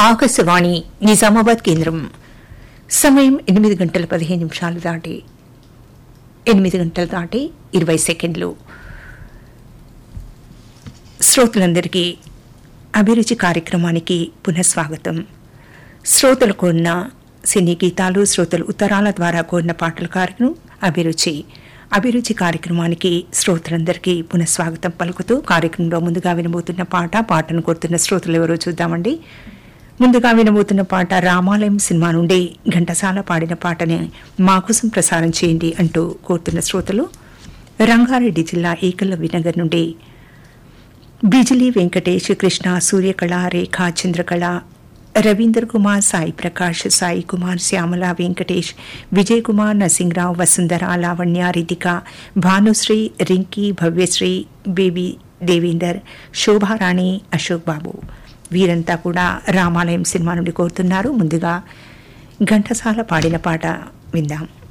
ఆకాశవాణి నిజామాబాద్ కేంద్రం సమయం ఎనిమిది గంటల పదిహేను నిమిషాలు దాటి ఎనిమిది గంటలు దాటి ఇరవై సెకండ్లు శ్రోతలందరికీ అభిరుచి కార్యక్రమానికి పునఃస్వాగతం శ్రోతలు కోరిన సినీ గీతాలు శ్రోతలు ఉత్తరాల ద్వారా కోరిన పాటల కార్యక్రమం అభిరుచి అభిరుచి కార్యక్రమానికి శ్రోతలందరికీ పునఃస్వాగతం పలుకుతూ కార్యక్రమంలో ముందుగా వినబోతున్న పాట పాటను కోరుతున్న శ్రోతలు ఎవరో చూద్దామండి ముందుగా వినబోతున్న పాట రామాలయం సినిమా నుండి ఘంటసాల పాడిన పాటని మా కోసం ప్రసారం చేయండి అంటూ కోరుతున్న శ్రోతలు రంగారెడ్డి జిల్లా ఏకలవ్య నగర్ నుండి బిజిలీ వెంకటేష్ కృష్ణ సూర్యకళ రేఖ చంద్రకళ రవీందర్ కుమార్ సాయి ప్రకాష్ సాయి కుమార్ శ్యామల వెంకటేష్ విజయ్ కుమార్ నరసింహరావు వసుంధర లావణ్య రితిక భానుశ్రీ రింకీ భవ్యశ్రీ బేబీ దేవేందర్ శోభారాణి అశోక్ బాబు వీరంతా కూడా రామాలయం సినిమా నుండి కోరుతున్నారు ముందుగా ఘంటసాల పాడిన పాట విందాం